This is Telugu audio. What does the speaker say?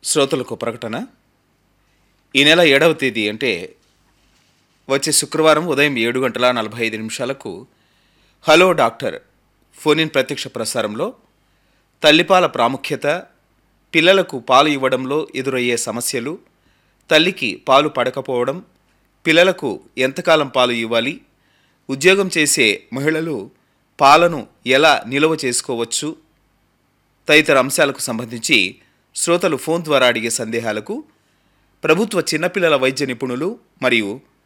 శ్రోతలకు ప్రకటన ఈ నెల ఏడవ తేదీ అంటే వచ్చే శుక్రవారం ఉదయం ఏడు గంటల నలభై ఐదు నిమిషాలకు హలో డాక్టర్ ఫోన్ ఇన్ ప్రత్యక్ష ప్రసారంలో తల్లిపాల ప్రాముఖ్యత పిల్లలకు పాలు ఇవ్వడంలో ఎదురయ్యే సమస్యలు తల్లికి పాలు పడకపోవడం పిల్లలకు ఎంతకాలం పాలు ఇవ్వాలి ఉద్యోగం చేసే మహిళలు పాలను ఎలా నిల్వ చేసుకోవచ్చు తదితర అంశాలకు సంబంధించి శ్రోతలు ఫోన్ ద్వారా అడిగే సందేహాలకు ప్రభుత్వ చిన్నపిల్లల వైద్య నిపుణులు మరియు